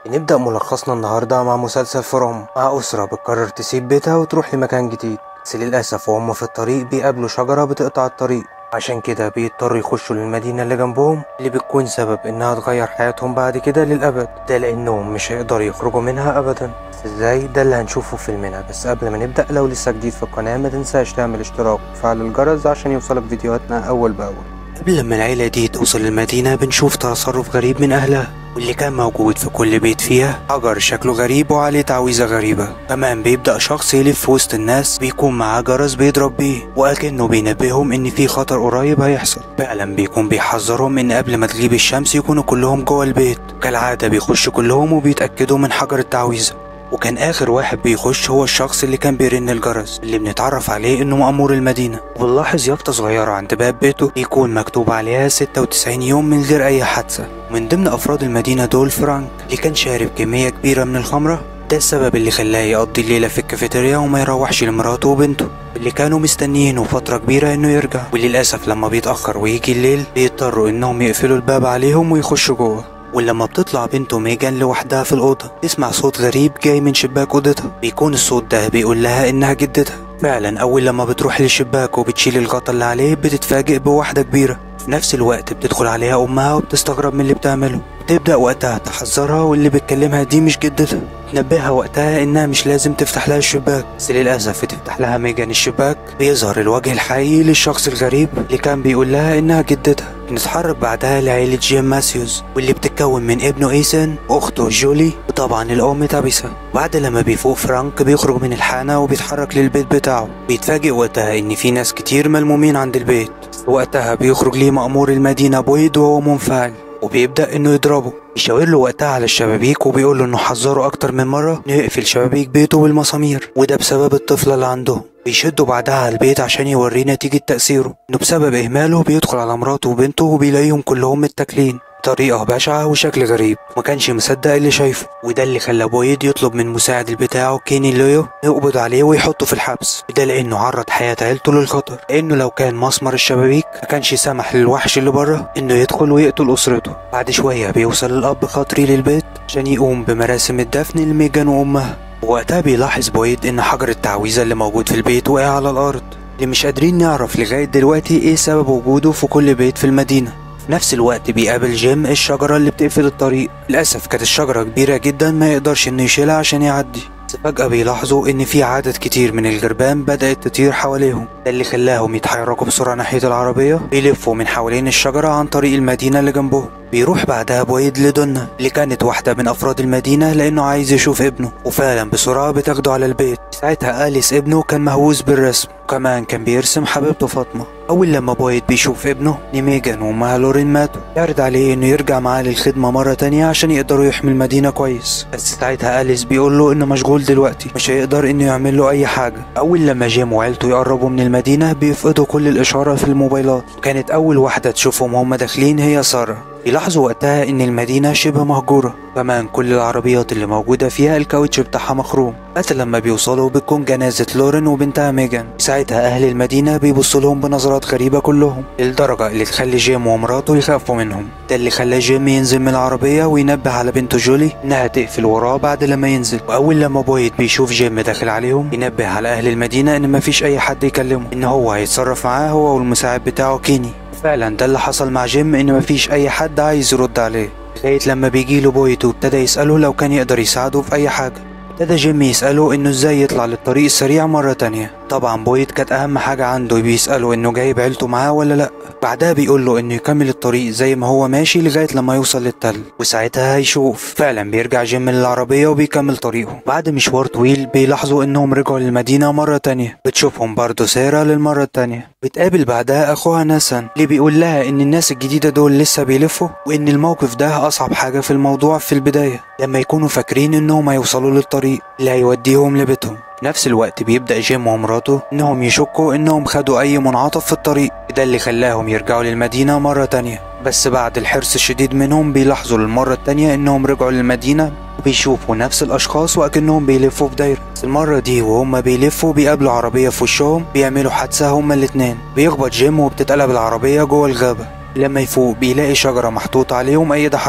نبدأ ملخصنا النهاردة مع مسلسل فروم مع أسرة بتقرر تسيب بيتها وتروح لمكان جديد بس للأسف وهم في الطريق بيقابلوا شجرة بتقطع الطريق عشان كده بيضطروا يخشوا للمدينة اللي جنبهم اللي بتكون سبب إنها تغير حياتهم بعد كده للأبد ده لأنهم مش هيقدروا يخرجوا منها أبدا بس إزاي ده اللي هنشوفه في فيلمنا بس قبل ما نبدأ لو لسه جديد في القناة ما تنساش تعمل اشتراك وتفعل الجرس عشان يوصلك فيديوهاتنا أول بأول قبل ما العيلة دي توصل المدينة بنشوف تصرف غريب من أهلها واللي كان موجود في كل بيت فيها حجر شكله غريب وعليه تعويذة غريبة كمان بيبدأ شخص يلف في وسط الناس بيكون معاه جرس بيضرب بيه وأكنه بينبههم إن في خطر قريب هيحصل فعلا بيكون بيحذرهم إن قبل ما تغيب الشمس يكونوا كلهم جوه البيت كالعادة بيخشوا كلهم وبيتأكدوا من حجر التعويذة وكان آخر واحد بيخش هو الشخص اللي كان بيرن الجرس اللي بنتعرف عليه إنه مأمور المدينة وبنلاحظ يافطة صغيرة عند باب بيته يكون مكتوب عليها 96 يوم من غير أي حادثة من ضمن أفراد المدينة دول فرانك اللي كان شارب كمية كبيرة من الخمرة ده السبب اللي خلاه يقضي الليلة في الكافيتيريا وما يروحش لمراته وبنته اللي كانوا مستنيينه فترة كبيرة انه يرجع وللأسف لما بيتأخر ويجي الليل بيضطروا انهم يقفلوا الباب عليهم ويخشوا جوه ولما بتطلع بنته ميجان لوحدها في الأوضة تسمع صوت غريب جاي من شباك أوضتها بيكون الصوت ده بيقول لها إنها جدتها فعلا أول لما بتروح للشباك وبتشيل الغطا اللي عليه بتتفاجئ بواحدة كبيرة في نفس الوقت بتدخل عليها أمها وبتستغرب من اللي بتعمله بتبدأ وقتها تحذرها واللي بتكلمها دي مش جدتها تنبهها وقتها إنها مش لازم تفتح لها الشباك بس للأسف بتفتح لها ميجان الشباك بيظهر الوجه الحقيقي للشخص الغريب اللي كان بيقول لها إنها جدتها نتحرك بعدها لعيلة جيم ماسيوز واللي بتتكون من ابنه ايسن واخته جولي وطبعا الام تابيسا بعد لما بيفوق فرانك بيخرج من الحانة وبيتحرك للبيت بتاعه بيتفاجئ وقتها ان في ناس كتير ملمومين عند البيت وقتها بيخرج ليه مأمور المدينة بويد وهو منفعل وبيبدأ انه يضربه يشاور له وقتها على الشبابيك وبيقول له انه حذره اكتر من مرة انه يقفل شبابيك بيته بالمسامير وده بسبب الطفلة اللي عنده بيشدوا بعدها على البيت عشان يوريه نتيجة تأثيره انه بسبب اهماله بيدخل على مراته وبنته وبيلاقيهم كلهم متاكلين بطريقة بشعة وشكل غريب ما كانش مصدق اللي شايفه وده اللي خلى بويد يطلب من مساعد بتاعه كيني لويو يقبض عليه ويحطه في الحبس وده لأنه عرض حياة عيلته للخطر لأنه لو كان مسمر الشبابيك ما كانش سمح للوحش اللي بره إنه يدخل ويقتل أسرته بعد شوية بيوصل الأب خاطري للبيت عشان يقوم بمراسم الدفن لميجان وأمها وقتها بيلاحظ بويد إن حجر التعويذة اللي موجود في البيت وقع على الأرض اللي مش قادرين نعرف لغاية دلوقتي إيه سبب وجوده في كل بيت في المدينة في نفس الوقت بيقابل جيم الشجرة اللي بتقفل الطريق للأسف كانت الشجرة كبيرة جدا ما يقدرش إنه يشيلها عشان يعدي بس فجأة بيلاحظوا إن في عدد كتير من الغربان بدأت تطير حواليهم ده اللي خلاهم يتحركوا بسرعة ناحية العربية بيلفوا من حوالين الشجرة عن طريق المدينة اللي جنبهم بيروح بعدها بويد لدنا اللي كانت واحدة من أفراد المدينة لأنه عايز يشوف ابنه وفعلا بسرعة بتاخده على البيت ساعتها أليس ابنه كان مهووس بالرسم وكمان كان بيرسم حبيبته فاطمة أول لما بويد بيشوف ابنه نيميجان وأمها لورين ماتوا يعرض عليه إنه يرجع معاه للخدمة مرة تانية عشان يقدروا يحمي المدينة كويس بس ساعتها أليس بيقول له إنه مشغول دلوقتي مش هيقدر إنه يعمل له أي حاجة أول لما جيم وعيلته يقربوا من المدينة بيفقدوا كل الإشارة في الموبايلات وكانت أول واحدة تشوفهم وهم داخلين هي سارة يلاحظوا وقتها ان المدينة شبه مهجورة كمان كل العربيات اللي موجودة فيها الكاوتش بتاعها مخروم حتى لما بيوصلوا بتكون جنازة لورين وبنتها ميجان ساعتها اهل المدينة بيبصوا لهم بنظرات غريبة كلهم للدرجة اللي تخلي جيم ومراته يخافوا منهم ده اللي خلى جيم ينزل من العربية وينبه على بنته جولي انها تقفل وراه بعد لما ينزل واول لما بويد بيشوف جيم داخل عليهم ينبه على اهل المدينة ان مفيش اي حد يكلمه ان هو هيتصرف معاه هو والمساعد بتاعه كيني فعلا ده اللي حصل مع جيم ان مفيش اي حد عايز يرد عليه لغايه لما بيجيله بويت وابتدى يساله لو كان يقدر يساعده في اي حاجه ابتدى جيم يساله انه ازاي يطلع للطريق السريع مره تانية طبعا بويت كانت اهم حاجه عنده بيساله انه جايب عيلته معاه ولا لا بعدها بيقول له انه يكمل الطريق زي ما هو ماشي لغايه لما يوصل للتل وساعتها هيشوف فعلا بيرجع جيم للعربيه وبيكمل طريقه بعد مشوار طويل بيلاحظوا انهم رجعوا للمدينه مره تانية بتشوفهم برضه ساره للمره التانية بتقابل بعدها اخوها ناسان اللي بيقول لها ان الناس الجديده دول لسه بيلفوا وان الموقف ده اصعب حاجه في الموضوع في البدايه لما يكونوا فاكرين انهم هيوصلوا للطريق اللي هيوديهم لبيتهم في نفس الوقت بيبدأ جيم ومراته إنهم يشكوا إنهم خدوا أي منعطف في الطريق ده اللي خلاهم يرجعوا للمدينة مرة تانية بس بعد الحرص الشديد منهم بيلاحظوا للمرة التانية إنهم رجعوا للمدينة وبيشوفوا نفس الأشخاص وأكنهم بيلفوا في دايرة بس المرة دي وهم بيلفوا بيقابلوا عربية في وشهم بيعملوا حادثة هما الاتنين بيخبط جيم وبتتقلب العربية جوه الغابة لما يفوق بيلاقي شجرة محطوط عليه ومأيدة حركته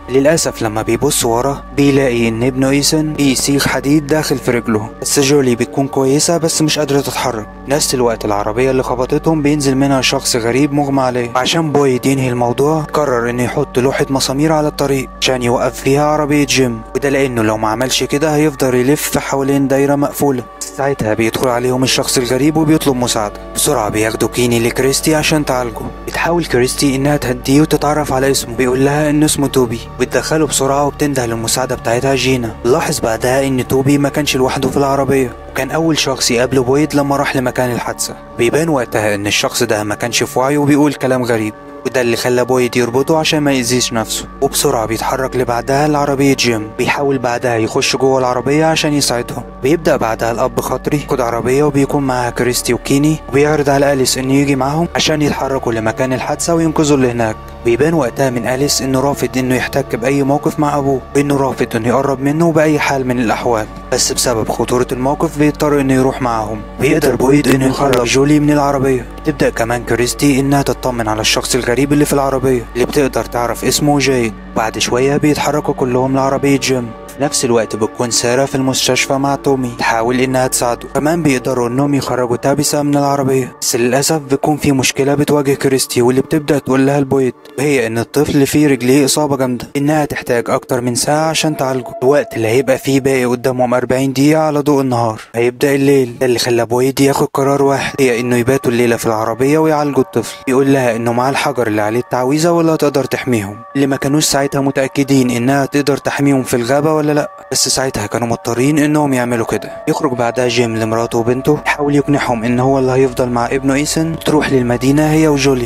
للأسف لما بيبص ورا بيلاقي إن ابنه إيسن في سيخ حديد داخل في رجله بس جولي بتكون كويسة بس مش قادرة تتحرك نفس الوقت العربية اللي خبطتهم بينزل منها شخص غريب مغمى عليه عشان بويد ينهي الموضوع قرر إنه يحط لوحة مسامير على الطريق عشان يوقف فيها عربية جيم وده لأنه لو ما عملش كده هيفضل يلف حوالين دايرة مقفولة ساعتها بيدخل عليهم الشخص الغريب وبيطلب مساعدة بسرعة بياخدوا كيني لكريستي عشان تعالجه بتحاول كريستي إنها تهديه وتتعرف على اسمه بيقول لها إنه اسمه توبي بتدخله بسرعة وبتنده للمساعدة بتاعتها جينا لاحظ بعدها إن توبي ما كانش لوحده في العربية وكان أول شخص يقابله بويد لما راح لمكان الحادثة بيبان وقتها إن الشخص ده ما كانش في وعيه وبيقول كلام غريب وده اللي خلى بويد يربطه عشان ما يأذيش نفسه وبسرعة بيتحرك لبعدها لعربية جيم بيحاول بعدها يخش جوه العربية عشان يساعدهم بيبدأ بعدها الأب خاطري ياخد عربية وبيكون معاها كريستي وكيني وبيعرض على أليس إنه يجي معاهم عشان يتحركوا لمكان الحادثة وينقذوا اللي هناك بيبان وقتها من أليس إنه رافض إنه يحتك بأي موقف مع أبوه وإنه رافض إنه يقرب منه بأي حال من الأحوال بس بسبب خطورة الموقف بيضطر إنه يروح معاهم بيقدر بويد إنه يخرج جولي من العربية تبدأ كمان كريستي إنها تطمن على الشخص الغريب اللي في العربية اللي بتقدر تعرف اسمه جيد بعد شوية بيتحركوا كلهم لعربية جيم في نفس الوقت بتكون سارة في المستشفى مع تومي تحاول إنها تساعده كمان بيقدروا إنهم يخرجوا تابسة من العربية بس للأسف بيكون في مشكلة بتواجه كريستي واللي بتبدأ تقول لها البويت وهي إن الطفل فيه رجليه إصابة جامدة إنها تحتاج أكتر من ساعة عشان تعالجه الوقت اللي هيبقى فيه باقي قدامهم 40 دقيقة على ضوء النهار هيبدأ الليل ده اللي خلى بويد ياخد قرار واحد هي إنه يباتوا الليلة في العربية ويعالجوا الطفل بيقول لها إنه معاه الحجر اللي عليه التعويذة ولا تقدر تحميهم اللي ما كانوش ساعتها متأكدين إنها تقدر تحميهم في الغابة ولا لأ بس ساعتها كانوا مضطرين انهم يعملوا كده يخرج بعدها جيم لمراته وبنته يحاول يقنعهم ان هو اللي هيفضل مع ابنه ايسن تروح للمدينة هي وجولي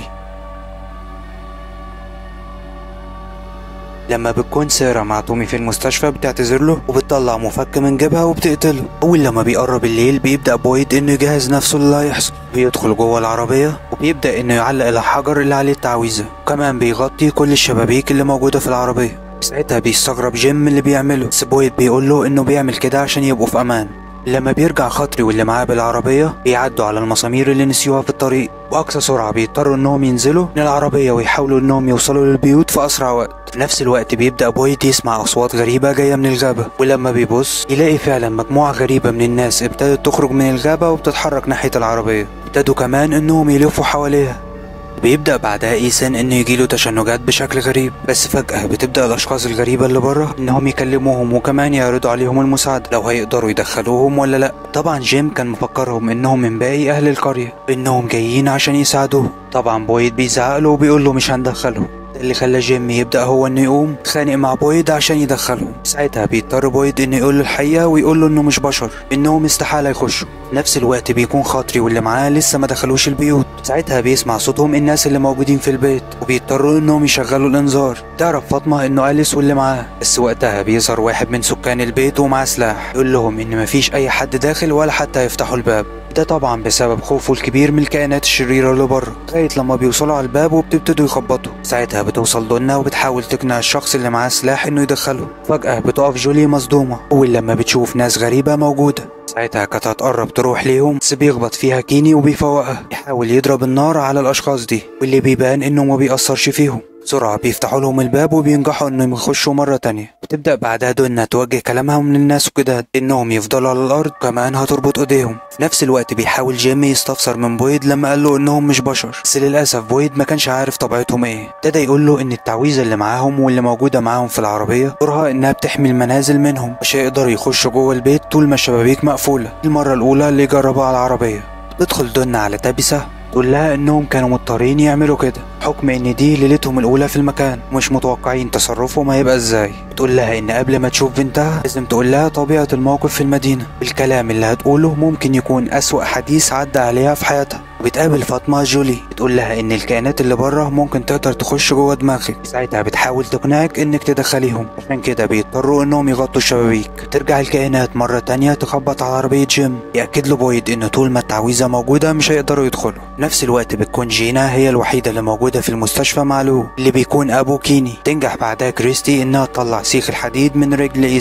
لما بتكون سارة مع تومي في المستشفى بتعتذر له وبتطلع مفك من جيبها وبتقتله أول لما بيقرب الليل بيبدأ بويد إنه يجهز نفسه اللي هيحصل بيدخل جوه العربية وبيبدأ إنه يعلق الحجر اللي عليه التعويذة وكمان بيغطي كل الشبابيك اللي موجودة في العربية ساعتها بيستغرب جيم اللي بيعمله بس بويد بيقول له إنه بيعمل كده عشان يبقوا في أمان لما بيرجع خاطري واللي معاه بالعربية بيعدوا على المسامير اللي نسيوها في الطريق بأقصى سرعة بيضطروا إنهم ينزلوا من العربية ويحاولوا إنهم يوصلوا للبيوت في أسرع وقت في نفس الوقت بيبدأ بويد يسمع أصوات غريبة جاية من الغابة ولما بيبص يلاقي فعلا مجموعة غريبة من الناس ابتدت تخرج من الغابة وبتتحرك ناحية العربية ابتدوا كمان إنهم يلفوا حواليها بيبدأ بعدها إيسان إنه يجيله تشنجات بشكل غريب بس فجأة بتبدأ الأشخاص الغريبة اللي بره إنهم يكلموهم وكمان يعرضوا عليهم المساعدة لو هيقدروا يدخلوهم ولا لأ طبعا جيم كان مفكرهم إنهم من باقي أهل القرية إنهم جايين عشان يساعدوه طبعا بويد بيزعق له وبيقول له مش هندخله اللي خلى جيم يبدأ هو انه يقوم يتخانق مع بويد عشان يدخله ساعتها بيضطر بويد انه يقول له الحقيقة ويقول له انه مش بشر انهم استحالة يخشوا نفس الوقت بيكون خاطري واللي معاه لسه ما دخلوش البيوت ساعتها بيسمع صوتهم الناس اللي موجودين في البيت وبيضطروا انهم يشغلوا الانذار تعرف فاطمة انه أليس واللي معاه بس وقتها بيظهر واحد من سكان البيت ومعاه سلاح يقول لهم ان مفيش اي حد داخل ولا حتى يفتحوا الباب ده طبعا بسبب خوفه الكبير من الكائنات الشريرة اللي بره لغاية لما بيوصلوا على الباب وبتبتدوا يخبطوا ساعتها بتوصل دونا وبتحاول تقنع الشخص اللي معاه سلاح انه يدخله فجأة بتقف جولي مصدومة أول لما بتشوف ناس غريبة موجودة ساعتها كانت هتقرب تروح ليهم بس بيخبط فيها كيني وبيفوقها يحاول يضرب النار على الأشخاص دي واللي بيبان إنه ما بيأثرش فيهم بسرعة بيفتحوا لهم الباب وبينجحوا انهم يخشوا مرة تانية بتبدأ بعدها دونا توجه كلامها من الناس وكده انهم يفضلوا على الارض كمان هتربط ايديهم في نفس الوقت بيحاول جيمي يستفسر من بويد لما قال له انهم مش بشر بس للاسف بويد ما كانش عارف طبيعتهم ايه ابتدى يقول له ان التعويذة اللي معاهم واللي موجودة معاهم في العربية دورها انها بتحمي المنازل منهم مش هيقدروا يخشوا جوه البيت طول ما الشبابيك مقفولة المرة الاولى اللي جربها على العربية تدخل دونا على تابسة تقول لها انهم كانوا مضطرين يعملوا كده حكم ان دي ليلتهم الاولى في المكان ومش متوقعين تصرفهم هيبقى ازاي تقول لها ان قبل ما تشوف بنتها لازم تقول لها طبيعة الموقف في المدينة الكلام اللي هتقوله ممكن يكون اسوأ حديث عدى عليها في حياتها وبتقابل فاطمة جولي بتقول لها ان الكائنات اللي بره ممكن تقدر تخش جوه دماغك ساعتها بتحاول تقنعك انك تدخليهم عشان كده بيضطروا انهم يغطوا الشبابيك ترجع الكائنات مرة تانية تخبط على عربية جيم يأكد له بويد ان طول ما التعويذة موجودة مش هيقدروا يدخلوا نفس الوقت بتكون جينا هي الوحيدة اللي موجودة في المستشفى مع لو اللي بيكون ابو كيني تنجح بعدها كريستي انها تطلع سيخ الحديد من رجل ايسن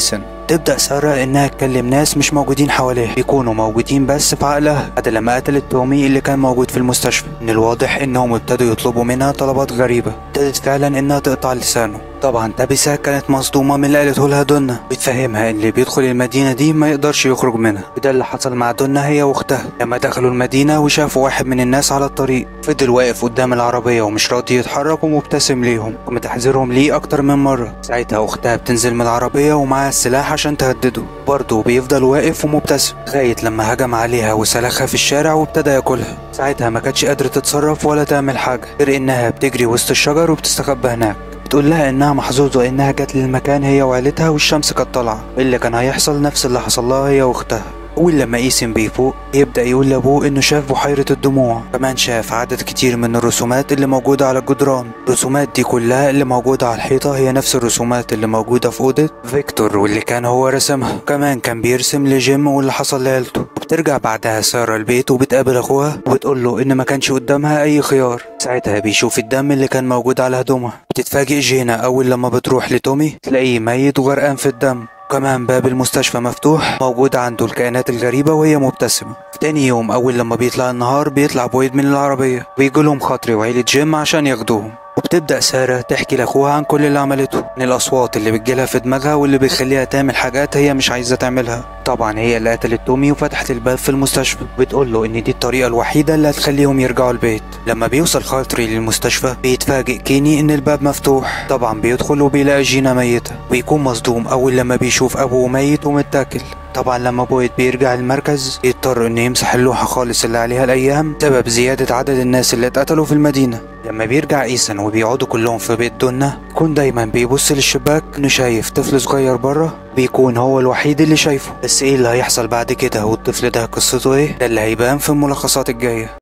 تبدأ سارة إنها تكلم ناس مش موجودين حواليها بيكونوا موجودين بس في عقلها بعد لما قتلت تومي اللي كان موجود في المستشفى من الواضح إنهم ابتدوا يطلبوا منها طلبات غريبة ابتدت فعلا إنها تقطع لسانه طبعا تابيسا كانت مصدومة من اللي قالته لها دونا بتفهمها ان اللي بيدخل المدينة دي ما يقدرش يخرج منها وده اللي حصل مع دونا هي واختها لما دخلوا المدينة وشافوا واحد من الناس على الطريق فضل واقف قدام العربية ومش راضي يتحرك ومبتسم ليهم ومتحذرهم ليه اكتر من مرة ساعتها اختها بتنزل من العربية ومعاها السلاح عشان تهدده برضه بيفضل واقف ومبتسم لغاية لما هجم عليها وسلخها في الشارع وابتدى ياكلها ساعتها ما كانتش قادرة تتصرف ولا تعمل حاجة غير انها بتجري وسط الشجر وبتستخبى هناك بتقول لها انها محظوظة انها جت للمكان هي وعيلتها والشمس كانت طالعة اللي كان هيحصل نفس اللي حصل لها هي واختها أول لما إيسن بيفوق يبدأ يقول لأبوه إنه شاف بحيرة الدموع كمان شاف عدد كتير من الرسومات اللي موجودة على الجدران الرسومات دي كلها اللي موجودة على الحيطة هي نفس الرسومات اللي موجودة في أوضة فيكتور واللي كان هو رسمها كمان كان بيرسم لجيم واللي حصل لعيلته بترجع بعدها سارة البيت وبتقابل أخوها وبتقول له إن ما كانش قدامها أي خيار ساعتها بيشوف الدم اللي كان موجود على هدومها بتتفاجئ جينا أول لما بتروح لتومي تلاقيه ميت وغرقان في الدم كمان باب المستشفى مفتوح موجود عنده الكائنات الغريبة وهي مبتسمة في تاني يوم أول لما بيطلع النهار بيطلع بويد من العربية بيجولهم خاطري وعيلة جيم عشان ياخدوهم وبتبدأ سارة تحكي لأخوها عن كل اللي عملته من الأصوات اللي بتجيلها في دماغها واللي بيخليها تعمل حاجات هي مش عايزة تعملها طبعا هي اللي قتلت تومي وفتحت الباب في المستشفى بتقول له إن دي الطريقة الوحيدة اللي هتخليهم يرجعوا البيت لما بيوصل خاطري للمستشفى بيتفاجئ كيني إن الباب مفتوح طبعا بيدخل وبيلاقي جينا ميتة ويكون مصدوم أول لما بيشوف أبوه ميت ومتاكل طبعا لما بويت بيرجع المركز يضطر انه يمسح اللوحة خالص اللي عليها الايام سبب زيادة عدد الناس اللي اتقتلوا في المدينة لما بيرجع ايسن وبيقعدوا كلهم في بيت دونا يكون دايما بيبص للشباك انه شايف طفل صغير بره بيكون هو الوحيد اللي شايفه بس ايه اللي هيحصل بعد كده والطفل ده قصته ايه ده اللي هيبان في الملخصات الجاية